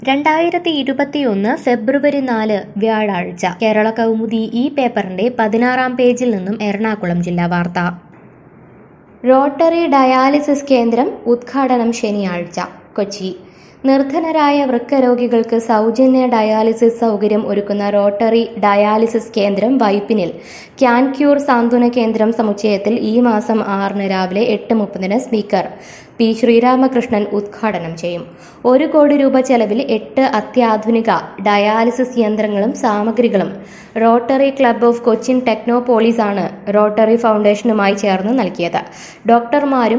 രണ്ടായിരത്തി ഇരുപത്തിയൊന്ന് ഫെബ്രുവരി നാല് വ്യാഴാഴ്ച കേരള കൗമുദി ഈ പേപ്പറിന്റെ പതിനാറാം പേജിൽ നിന്നും എറണാകുളം ജില്ലാ വാർത്ത റോട്ടറി ഡയാലിസിസ് കേന്ദ്രം ഉദ്ഘാടനം ശനിയാഴ്ച കൊച്ചി നിർധനരായ വൃക്കരോഗികൾക്ക് സൗജന്യ ഡയാലിസിസ് സൗകര്യം ഒരുക്കുന്ന റോട്ടറി ഡയാലിസിസ് കേന്ദ്രം വൈപ്പിനിൽ ക്യാൻ ക്യൂർ സാന്ത്വന കേന്ദ്രം സമുച്ചയത്തിൽ ഈ മാസം ആറിന് രാവിലെ എട്ട് മുപ്പതിന് സ്പീക്കർ പി ശ്രീരാമകൃഷ്ണൻ ഉദ്ഘാടനം ചെയ്യും ഒരു കോടി രൂപ ചെലവിൽ എട്ട് അത്യാധുനിക ഡയാലിസിസ് യന്ത്രങ്ങളും സാമഗ്രികളും Rotary Club of Cochin Technopolis ആണ് റോട്ടറി ഫൗണ്ടേഷനുമായി ചേർന്ന് നൽകിയത് ഡോക്ടർമാരും